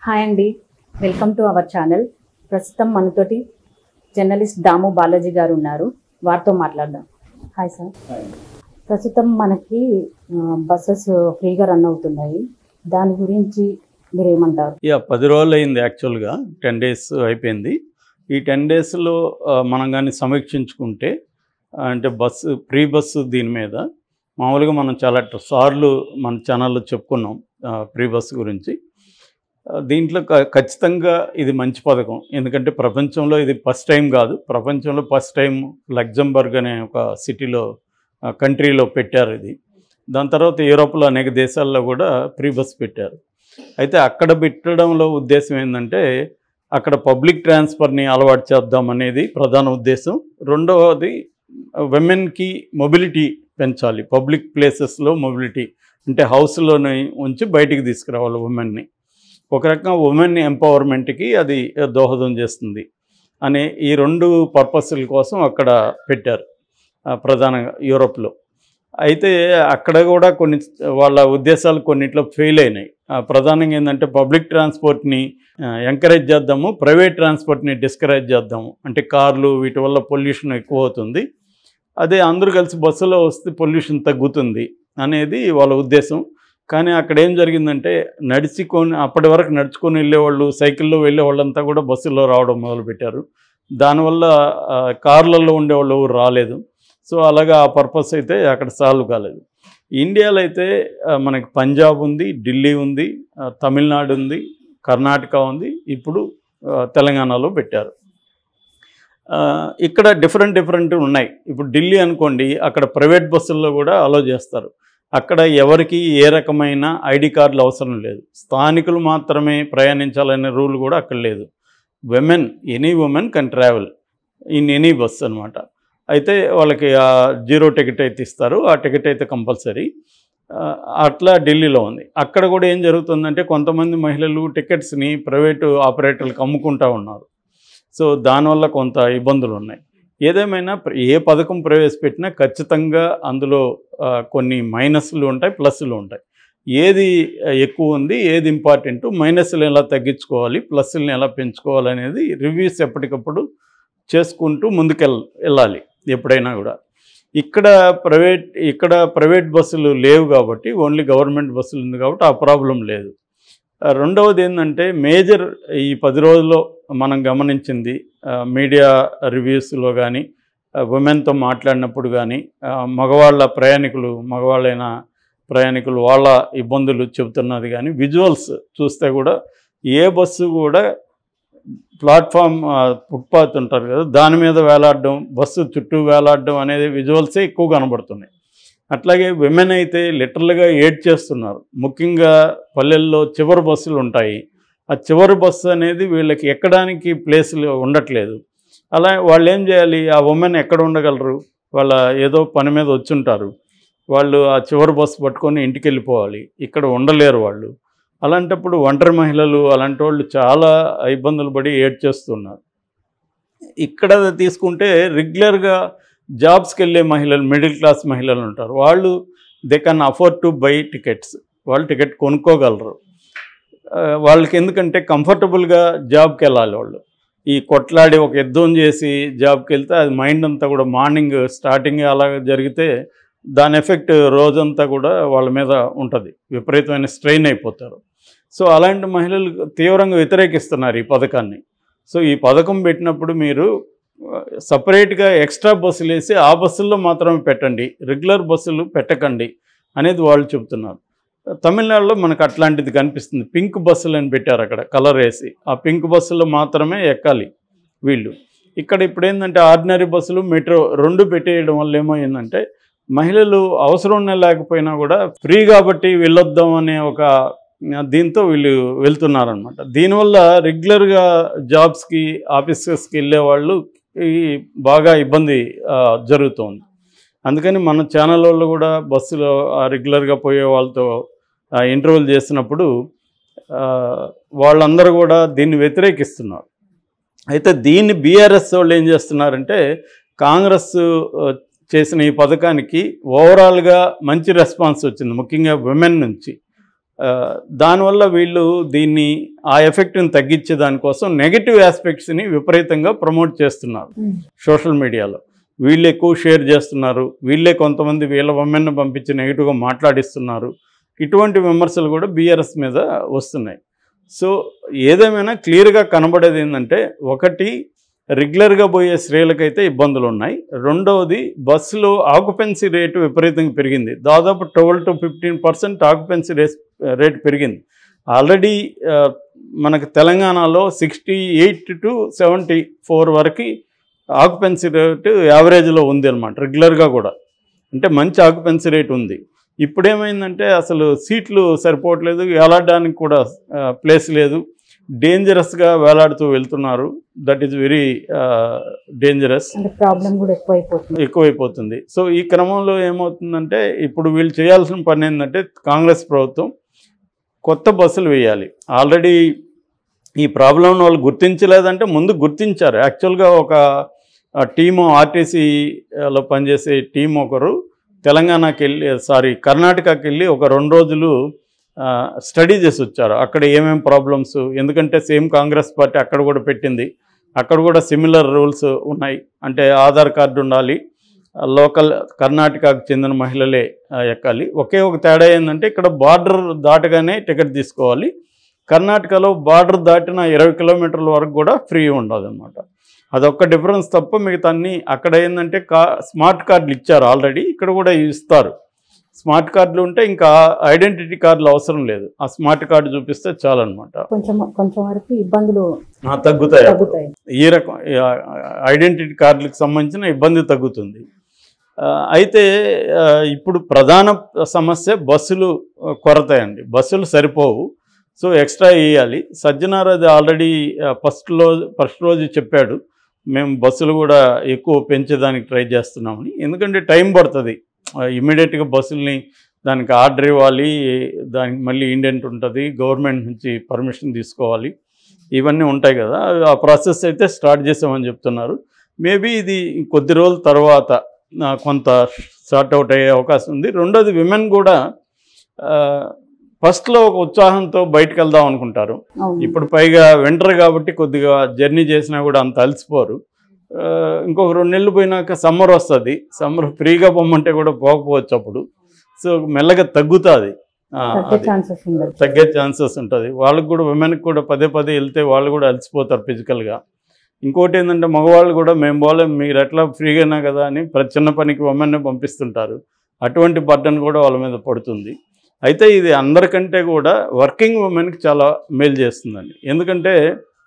Hi అండి welcome to our channel ప్రస్తుతం మనతోటి జర్నలిస్ట్ దాము బాలాజీ గారు ఉన్నారు వారితో మాట్లాడదాం హాయ్ సార్ ప్రస్తుతం మనకి బస్సెస్ ఫ్రీగా రన్ అవుతున్నాయి దాని గురించి మీరు ఏమంటారు యా పది రోజులు అయింది యాక్చువల్గా టెన్ డేస్ అయిపోయింది ఈ టెన్ డేస్లో మనం కానీ సమీక్షించుకుంటే అంటే బస్సు ప్రీ బస్సు దీని మీద మామూలుగా మనం చాలా సార్లు మన ఛానల్లో చెప్పుకున్నాం ప్రీ బస్సు గురించి ఆ, దీంట్లో క- ఖచ్చితంగా ఇది మంచి పథకం ఎందుకంటే ప్రపంచంలో ఇది ఫస్ట్ టైం కాదు ప్రపంచంలో ఫస్ట్ టైం లగ్జంబర్గ్ అనే ఒక సిటీలో కంట్రీలో పెట్టారు ఇది దాని తర్వాత యూరోప్లో అనేక దేశాల్లో కూడా ప్రీ బస్ పెట్టారు అయితే అక్కడ పెట్టడంలో ఉద్దేశం ఏంటంటే అక్కడ పబ్లిక్ ట్రాన్స్ఫర్ని అలవాటు చేద్దాం అనేది ప్రధాన ఉద్దేశం రెండవది విమెన్కి మొబిలిటీ పెంచాలి పబ్లిక్ ప్లేసెస్లో మొబిలిటీ అంటే హౌస్లోనే ఉంచి బయటికి తీసుకురావాలి ఉమెన్ని ఒక రకంగా ఉమెన్ ఎంపవర్మెంట్కి అది దోహదం చేస్తుంది అనే ఈ రెండు పర్పస్ల కోసం అక్కడ పెట్టారు ఆ, ప్రధానంగా యూరోప్లో అయితే అక్కడ కూడా కొన్ని వాళ్ళ ఉద్దేశాలు కొన్నిట్లో ఫెయిల్ అయినాయి ఆ, ప్రధానంగా ఏంటంటే పబ్లిక్ ట్రాన్స్పోర్ట్ని ఎంకరేజ్ చేద్దాము ప్రైవేట్ ట్రాన్స్పోర్ట్ని డిస్కరేజ్ చేద్దాము అంటే కార్లు వీటి వల్ల పొల్యూషన్ ఎక్కువ అవుతుంది అదే అందరూ కలిసి బస్సులో వస్తే పొల్యూషన్ తగ్గుతుంది అనేది వాళ్ళ ఉద్దేశం కానీ అక్కడ ఏం జరిగిందంటే నడుచుకొని అప్పటి వరకు నడుచుకొని వెళ్ళేవాళ్ళు సైకిల్లో వెళ్ళే వాళ్ళంతా కూడా బస్సుల్లో రావడం మొదలుపెట్టారు దానివల్ల ఆ, కార్లలో ఉండేవాళ్ళు ఎవరు రాలేదు సో అలాగా ఆ పర్పస్ అయితే అక్కడ సాల్వ్ కాలేదు ఇండియాలో అయితే ఆ, మనకి పంజాబ్ ఉంది ఢిల్లీ ఉంది ఆ, తమిళనాడు ఉంది కర్ణాటక ఉంది ఇప్పుడు ఆ, తెలంగాణలో పెట్టారు ఆ, ఇక్కడ డిఫరెంట్ డిఫరెంట్ ఉన్నాయి ఇప్పుడు ఢిల్లీ అనుకోండి అక్కడ ప్రైవేట్ బస్సుల్లో కూడా అలో చేస్తారు అక్కడ ఎవరికి ఏ రకమైన ఐడి కార్డులు అవసరం లేదు స్థానికులు మాత్రమే ప్రయాణించాలనే రూల్ కూడా అక్కడ లేదు women any women can travel in any bus అనమాట అయితే వాళ్ళకి ఆ జీరో టికెట్ అయితే ఇస్తారు ఆ టికెట్ అయితే కంపల్సరీ అట్లా ఢిల్లీలో ఉంది అక్కడ కూడా ఏం జరుగుతుందంటే కొంతమంది మహిళలు టికెట్స్ని ప్రైవేటు ఆపరేటర్లకు అమ్ముకుంటా ఉన్నారు సో దానివల్ల కొంత ఇబ్బందులు ఉన్నాయి ఏదేమైనా ప్ర- ఏ పథకం ప్రవేశపెట్టినా ఖచ్చితంగా అందులో ఆ, కొన్ని మైనస్లు ఉంటాయి ప్లస్లు ఉంటాయి ఏది ఆ, ఎక్కువ ఉంది ఏది ఇంపార్టెంట్ మైనస్లు ఎలా తగ్గించుకోవాలి ప్లస్ని ఎలా పెంచుకోవాలి అనేది రివ్యూస్ ఎప్పటికప్పుడు చేసుకుంటూ ముందుకెళ్ వెళ్ళాలి ఎప్పుడైనా కూడా ఇక్కడ ప్రైవేట్ ఇక్కడ ప్రైవేట్ బస్సులు లేవు కాబట్టి ఓన్లీ గవర్నమెంట్ బస్సులు ఉంది కాబట్టి ఆ ప్రాబ్లం లేదు ఆ, రెండవది ఏంటంటే మేజర్ ఈ పది రోజుల్లో మనం గమనించింది ఆ, మీడియా రివ్యూస్లో కానీ ఉమెన్తో మాట్లాడినప్పుడు కానీ ఆ, మగవాళ్ళ ప్రయాణికులు మగవాళ్ళైన ప్రయాణికులు వాళ్ళ ఇబ్బందులు చెబుతున్నది కానీ విజువల్స్ చూస్తే కూడా ఏ బస్సు కూడా ప్లాట్ఫామ్ ఫుట్పాత్ ఉంటారు కదా దాని మీద వేలాడడం బస్సు చుట్టూ వేలాడడం అనేది విజువల్సే ఎక్కువ కనబడుతున్నాయి అట్లాగే విమెన్ అయితే లిటరల్గా ఏడ్ చేస్తున్నారు ముఖ్యంగా పల్లెల్లో చివరి బస్సులు ఉంటాయి ఆ చివరి బస్సు అనేది వీళ్ళకి ఎక్కడానికి ప్లేసులు ఉండట్లేదు అలా వాళ్ళు ఏం చేయాలి ఆ ఉమెన్ ఎక్కడ ఉండగలరు వాళ్ళ ఏదో పని మీద వచ్చుంటారు వాళ్ళు ఆ చివరి బస్సు పట్టుకొని ఇంటికి వెళ్ళిపోవాలి ఇక్కడ ఉండలేరు వాళ్ళు అలాంటప్పుడు ఒంటరి మహిళలు అలాంటి వాళ్ళు చాలా ఇబ్బందులు పడి ఏడ్ చేస్తున్నారు ఇక్కడ తీసుకుంటే రెగ్యులర్గా జాబ్స్కి వెళ్ళే మహిళలు మిడిల్ క్లాస్ మహిళలు ఉంటారు వాళ్ళు they can afford to buy tickets వాళ్ళు టికెట్ కొనుక్కోగలరు ఆ, వాళ్ళకి ఎందుకంటే కంఫర్టబుల్గా జాబ్కి వెళ్ళాలి వాళ్ళు ఈ కొట్లాడి ఒక యుద్ధం చేసి జాబ్కి వెళ్తే అది మైండ్ అంతా కూడా మార్నింగ్ స్టార్టింగ్ అలా జరిగితే దాని ఎఫెక్ట్ రోజంతా కూడా వాళ్ళ మీద ఉంటుంది విపరీతమైన స్ట్రెయిన్ అయిపోతారు సో అలాంటి మహిళలు తీవ్రంగా వ్యతిరేకిస్తున్నారు ఈ పథకాన్ని సో ఈ పథకం పెట్టినప్పుడు మీరు సపరేట్గా ఎక్స్ట్రా బస్సులు వేసి ఆ బస్సుల్లో మాత్రమే పెట్టండి రెగ్యులర్ బస్సులు పెట్టకండి అనేది వాళ్ళు చెబుతున్నారు తమిళనాడులో మనకు అట్లాంటిది కనిపిస్తుంది పింక్ బస్సులు అని పెట్టారు అక్కడ కలర్ వేసి ఆ పింక్ బస్సులో మాత్రమే ఎక్కాలి వీళ్ళు ఇక్కడ ఇప్పుడు ఏంటంటే ఆర్డినరీ బస్సులు మెట్రో రెండు పెట్టేయడం వల్ల ఏమైందంటే మహిళలు అవసరం ఉన్న లేకపోయినా కూడా ఫ్రీ కాబట్టి వెళ్ళొద్దాం అనే ఒక దీంతో వీళ్ళు వెళ్తున్నారనమాట దీనివల్ల రెగ్యులర్గా జాబ్స్కి ఆఫీసెస్కి వెళ్ళే వాళ్ళు ఈ బాగా ఇబ్బంది ఆ, జరుగుతోంది అందుకని మన ఛానల్ వాళ్ళు కూడా బస్సులో ఆ, రెగ్యులర్గా పోయే వాళ్ళతో ఇంటర్వ్యూలు చేసినప్పుడు ఆ, వాళ్ళందరూ కూడా దీన్ని వ్యతిరేకిస్తున్నారు అయితే దీన్ని బీఆర్ఎస్ వాళ్ళు ఏం చేస్తున్నారంటే కాంగ్రెస్ ఆ, చేసిన ఈ పథకానికి ఓవరాల్గా మంచి రెస్పాన్స్ వచ్చింది ముఖ్యంగా విమెన్ నుంచి ఆ, దానివల్ల వీళ్ళు దీన్ని ఆ ఎఫెక్ట్ని తగ్గించే దానికోసం నెగిటివ్ ఆస్పెక్ట్స్ని విపరీతంగా ప్రమోట్ చేస్తున్నారు సోషల్ మీడియాలో వీళ్ళు ఎక్కువ షేర్ చేస్తున్నారు వీళ్ళే కొంతమంది వీళ్ళ ఉమెన్ పంపించి నెగిటివ్గా మాట్లాడిస్తున్నారు ఇటువంటి విమర్శలు కూడా బీఆర్ఎస్ మీద వస్తున్నాయి సో ఏదేమైనా క్లియర్గా కనబడేది ఏంటంటే ఒకటి రెగ్యులర్గా పోయే స్త్రీలకైతే ఇబ్బందులు ఉన్నాయి రెండవది బస్సులో ఆక్యుపెన్సీ రేటు విపరీతంగా పెరిగింది దాదాపు twelve to fifteen percent occupancy race rate పెరిగింది ఆల్రెడీ ఆ, మనకు తెలంగాణలో sixty eight to seventy four వరకు ఆక్యుపెన్సీ రేటు యావరేజ్లో ఉంది అనమాట రెగ్యులర్గా కూడా అంటే మంచి ఆక్యుపెన్సీ రేట్ ఉంది ఇప్పుడు ఏమైందంటే అసలు సీట్లు సరిపోవట్లేదు వేలాడడానికి కూడా ప్లేస్ లేదు డేంజరస్గా వేలాడుతూ వెళ్తున్నారు దట్ ఈస్ వెరీ డేంజరస్ అంటే ప్రాబ్లం కూడా ఎక్కువైపోతుంది ఎక్కువైపోతుంది సో ఈ క్రమంలో ఏమవుతుందంటే ఇప్పుడు వీళ్ళు చేయాల్సిన పని ఏంటంటే కాంగ్రెస్ ప్రభుత్వం కొత్త బస్సులు వేయాలి ఆల్రెడీ ఈ ప్రాబ్లం వాళ్ళు గుర్తించలేదంటే ముందు గుర్తించారు యాక్చువల్గా ఒక టీము ఆర్టీసీలో పనిచేసే టీం ఒకరు తెలంగాణకి వెళ్ళి సారీ కర్ణాటకకి వెళ్ళి ఒక రెండు రోజులు స్టడీ చేసి వచ్చారు అక్కడ ఏమేం ప్రాబ్లమ్స్ ఎందుకంటే సేమ్ కాంగ్రెస్ పార్టీ అక్కడ కూడా పెట్టింది అక్కడ కూడా సిమిలర్ రూల్స్ ఉన్నాయి అంటే ఆధార్ కార్డు ఉండాలి లోకల్ కర్ణాటకకు చెందిన మహిళలే ఆ, ఎక్కాలి ఒకే ఒక తేడా ఏంటంటే ఇక్కడ బార్డర్ దాటగానే టికెట్ తీసుకోవాలి కర్ణాటకలో బార్డర్ దాటిన ఇరవై కిలోమీటర్ల వరకు కూడా ఫ్రీ ఉండదు అనమాట అదొక్క డిఫరెన్స్ తప్ప మిగతా అన్ని అక్కడ ఏంటంటే కా స్మార్ట్ కార్డులు ఇచ్చారు ఆల్రెడీ ఇక్కడ కూడా ఇస్తారు స్మార్ట్ కార్డులు ఉంటే ఇంకా ఐడెంటిటీ కార్డులు అవసరం లేదు ఆ స్మార్ట్ కార్డు చూపిస్తే చాలన్నమాట కొంచెం కొంచెం వరకు ఇబ్బందులు ఆ, తగ్గుతాయి అప్పుడు. తగ్గుతాయి ఈ రకం ఐడెంటిటీ కార్డులకు సంబంధించిన ఇబ్బంది తగ్గుతుంది ఆ, అయితే ఆ, ఇప్పుడు ప్రధాన సమస్య బస్సులు ఆ, కొరత అండి బస్సులు సరిపోవు సో ఎక్స్ట్రా వేయాలి సజ్జనారాది ఆల్రెడీ ఫస్ట్ రోజు ఫస్ట్ రోజు చెప్పాడు మేము బస్సులు కూడా ఎక్కువ పెంచేదానికి ట్రై చేస్తున్నామని ఎందుకంటే టైం పడుతుంది ఇమీడియట్గా బస్సుల్ని దానికి ఆర్డర్ ఇవ్వాలి దానికి మళ్ళీ ఇండెంట్ ఉంటుంది గవర్నమెంట్ నుంచి పర్మిషన్ తీసుకోవాలి ఇవన్నీ ఉంటాయి కదా ఆ ప్రాసెస్ అయితే స్టార్ట్ చేసామని చెప్తున్నారు మేబీ ఇది కొద్ది రోజుల తర్వాత ఆ, కొంత సార్ట్ అవుట్ అయ్యే అవకాశం ఉంది రెండోది విమెన్ కూడా ఫస్ట్లో ఒక ఉత్సాహంతో బయటకు వెళ్దాం అనుకుంటారు అవును ఇప్పుడు పైగా వింటర్ కాబట్టి కొద్దిగా జర్నీ చేసినా కూడా అంత అలసిపోరు ఆ, ఇంకొక రెండు నెలలు పోయినాక సమ్మర్ వస్తుంది సమ్మర్ ఫ్రీగా పొమ్మంటే కూడా పోకపోవచ్చు అప్పుడు సో మెల్లగా తగ్గుతుంది తగ్గే ఛాన్సెస్ ఉండదు తగ్గే ఛాన్సెస్ ఉంటుంది వాళ్ళకి కూడా ఉమెన్కి కూడా పదే పదే వెళ్తే వాళ్ళు కూడా అలసిపోతారు ఫిజికల్గా ఇంకోటి ఏంటంటే మగవాళ్ళు కూడా మేము పోలేం మీరు ఎట్లా ఫ్రీగానే కదా అని ప్రతి చిన్న పనికి ఉమెన్నే పంపిస్తుంటారు అటువంటి బర్డన్ కూడా వాళ్ళ మీద పడుతుంది అయితే ఇది అందరికంటే కూడా వర్కింగ్ ఉమెన్కి చాలా మేలు చేస్తుందండి ఎందుకంటే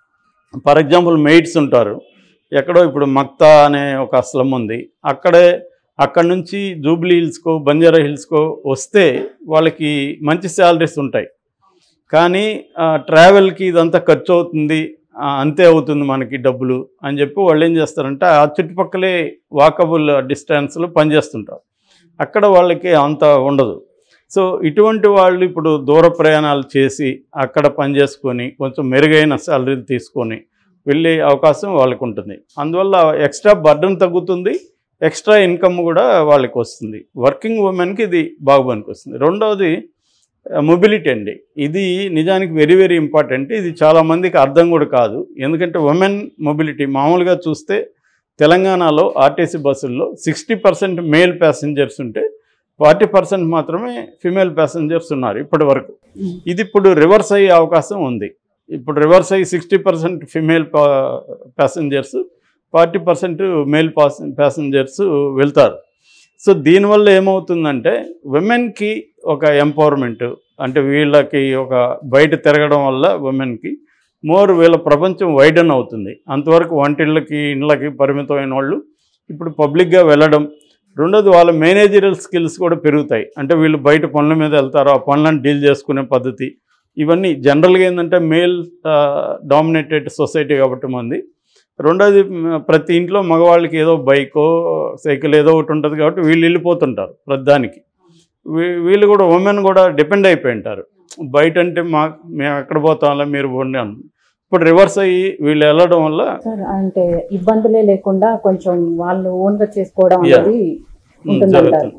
ఫర్ ఎగ్జాంపుల్ మెయిట్స్ ఉంటారు ఎక్కడో ఇప్పుడు మక్తా అనే ఒక స్లమ్ ఉంది అక్కడే అక్కడ నుంచి జూబ్లీ హిల్స్కో బంజారా హిల్స్కో వస్తే వాళ్ళకి మంచి శాలరీస్ ఉంటాయి కానీ ట్రావెల్కి ఇదంతా ఖర్చు అవుతుంది ఆ, అంతే అవుతుంది మనకి డబ్బులు అని చెప్పి వాళ్ళు ఏం చేస్తారంటే ఆ చుట్టుపక్కలే వాకబుల్ డిస్టెన్స్లో పనిచేస్తుంటారు అక్కడ వాళ్ళకి అంత ఉండదు సో ఇటువంటి వాళ్ళు ఇప్పుడు దూర ప్రయాణాలు చేసి అక్కడ పని చేసుకొని కొంచెం మెరుగైన శాలరీలు తీసుకొని వెళ్ళే అవకాశం వాళ్ళకు ఉంటుంది అందువల్ల ఎక్స్ట్రా బర్డన్ తగ్గుతుంది ఎక్స్ట్రా ఇన్కమ్ కూడా వాళ్ళకి వస్తుంది వర్కింగ్ ఉమెన్కి ఇది బాగా పనికొస్తుంది రెండవది మొబిలిటీ అండి ఇది నిజానికి వెరీ వెరీ ఇంపార్టెంట్ ఇది చాలామందికి అర్థం కూడా కాదు ఎందుకంటే ఉమెన్ మొబిలిటీ మామూలుగా చూస్తే తెలంగాణలో ఆర్టీసీ బస్సుల్లో సిక్స్టీ పర్సెంట్ మేల్ ప్యాసింజర్స్ ఉంటే ఫార్టీ పర్సెంట్ మాత్రమే ఫిమేల్ ప్యాసింజర్స్ ఉన్నారు ఇప్పటి వరకు ఇది ఇప్పుడు రివర్స్ అయ్యే అవకాశం ఉంది ఇప్పుడు రివర్స్ అయ్యి sixty percent female passengers forty percent male pass passengers వెళ్తారు సో దీనివల్ల ఏమవుతుందంటే విమెన్కి ఒక ఎంపవర్మెంట్ అంటే వీళ్ళకి ఒక బయట తిరగడం వల్ల ఉమెన్కి మోర్ వీళ్ళ ప్రపంచం వైడన్ అవుతుంది అంతవరకు వంటిళ్ళకి ఇండ్లకి పరిమితమైన వాళ్ళు ఇప్పుడు పబ్లిక్గా వెళ్ళడం రెండోది వాళ్ళ మేనేజరల్ స్కిల్స్ కూడా పెరుగుతాయి అంటే వీళ్ళు బయట పనుల మీద వెళ్తారు ఆ పనులను డీల్ చేసుకునే పద్ధతి ఇవన్నీ జనరల్గా ఏంటంటే మేల్ డామినేటెడ్ సొసైటీ కాబట్టి మంది రెండోది మ్, ప్రతి ఇంట్లో మగవాళ్ళకి ఏదో బైకో సైకిల్ ఏదో ఒకటి ఉంటుంది కాబట్టి వీళ్ళు వెళ్ళిపోతుంటారు ప్రతిదానికి వీ- వీళ్ళు కూడా ఉమెన్ కూడా డిపెండ్ అయిపోయి ఉంటారు బయట అంటే మా మేము ఎక్కడ పోతాంలే మీరు పోండి అని ఇప్పుడు రివర్స్ అయ్యి వీళ్ళు వెళ్ళడం వల్ల సార్ అంటే ఇబ్బందులే లేకుండా కొంచెం వాళ్ళు ఓన్ గా చేసుకోవడం Yeah. అనేది ఉమ్, ఉంటుందంటారు జరుగుతుంది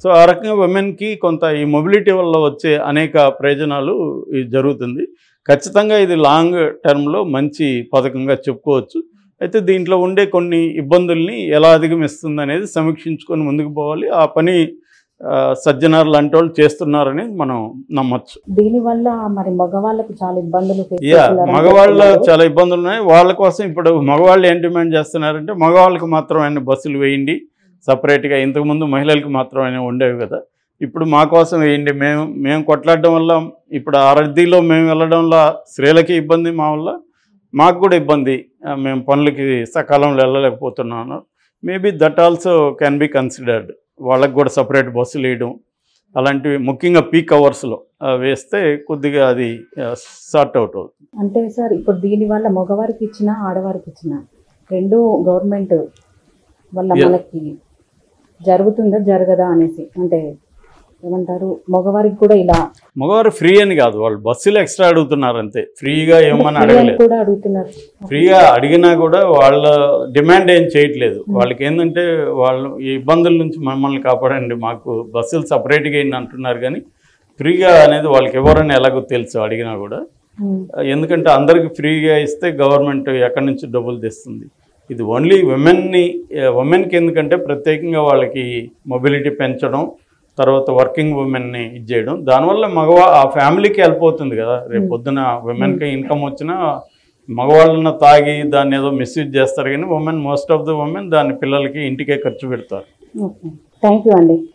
సో ఆ రకంగా ఉమెన్కి కొంత ఈ మొబిలిటీ వల్ల వచ్చే అనేక ప్రయోజనాలు ఇది జరుగుతుంది ఖచ్చితంగా ఇది లాంగ్ టర్మ్లో మంచి పథకంగా చెప్పుకోవచ్చు అయితే దీంట్లో ఉండే కొన్ని ఇబ్బందుల్ని ఎలా అధిగమిస్తుంది అనేది సమీక్షించుకొని ముందుకు పోవాలి ఆ పని ఆ, సజ్జనార్ లాంటి వాళ్ళు చేస్తున్నారని మనం నమ్మొచ్చు దీని వల్ల మరి మగవాళ్ళకి చాలా ఇబ్బందులు face యా చేస్తున్నారని మగవాళ్ళ చెప్తున్నారు. చాలా ఇబ్బందులు ఉన్నాయి వాళ్ళ కోసం ఇప్పుడు మగవాళ్ళు ఏం డిమాండ్ చేస్తున్నారంటే మగవాళ్ళకి మాత్రమే బస్సులు వేయండి సపరేట్గా ఇంతకుముందు మహిళలకు మాత్రమే ఉండేవి కదా ఇప్పుడు మా కోసం వేయండి మేము మేము కొట్లాడడం వల్ల ఇప్పుడు ఆ రద్దీలో మేము వెళ్ళడం వల్ల స్త్రీలకి ఇబ్బంది మా వల్ల మాకు కూడా ఇబ్బంది ఆ, మేము పనులకి సకాలంలో వెళ్ళలేకపోతున్నాను maybe that also can be considered వాళ్ళకి కూడా సపరేట్ బస్సులు వేయడం అలాంటివి ముఖ్యంగా పీక్ అవర్స్లో వేస్తే కొద్దిగా అది సార్ట్ అవుట్ అవుతుంది అంటే సార్ ఇప్పుడు దీని వల్ల మగవారికి ఇచ్చిన ఆడవారికి ఇచ్చిన రెండు గవర్నమెంట్ వల్ల Yeah. మనకి జరుగుతుందా జరగదా అనేసి అంటే ఏమంటారు మగవారికి కూడా ఇలా మగవారు ఫ్రీ అని కాదు వాళ్ళు బస్సులు ఎక్స్ట్రా అడుగుతున్నారు అంతే ఫ్రీగా ఏమని ఫ్రీ అని అడగలేదు కూడా అడుగుతున్నారు ఫ్రీగా అడిగినా కూడా వాళ్ళ డిమాండ్ ఏం చేయట్లేదు వాళ్ళకి ఏంటంటే వాళ్ళు ఈ ఇబ్బందుల నుంచి మమ్మల్ని కాపాడండి మాకు బస్సులు సపరేట్గా అయింది అంటున్నారు కానీ ఫ్రీగా అనేది వాళ్ళకి ఎవరని ఎలాగో తెలుసు అడిగినా కూడా ఉమ్. ఎందుకంటే అందరికి ఫ్రీగా ఇస్తే గవర్నమెంట్ ఎక్కడి నుంచి డబ్బులు తెస్తుంది ఇది ఓన్లీ ఉమెన్ని ఉమెన్కి ఎందుకంటే ప్రత్యేకంగా వాళ్ళకి మొబిలిటీ పెంచడం తర్వాత వర్కింగ్ ఉమెన్ని ఇది చేయడం దానివల్ల మగవా ఆ ఫ్యామిలీకి హెల్ప్ అవుతుంది కదా రేపు పొద్దున ఉమెన్కి ఇన్కమ్ వచ్చినా మగవాళ్ళని తాగి దాన్ని ఏదో మిస్యూజ్ చేస్తారు కానీ women most of the women దాని పిల్లలకి ఇంటికే ఖర్చు పెడతారు ఓకే థ్యాంక్ యూ అండి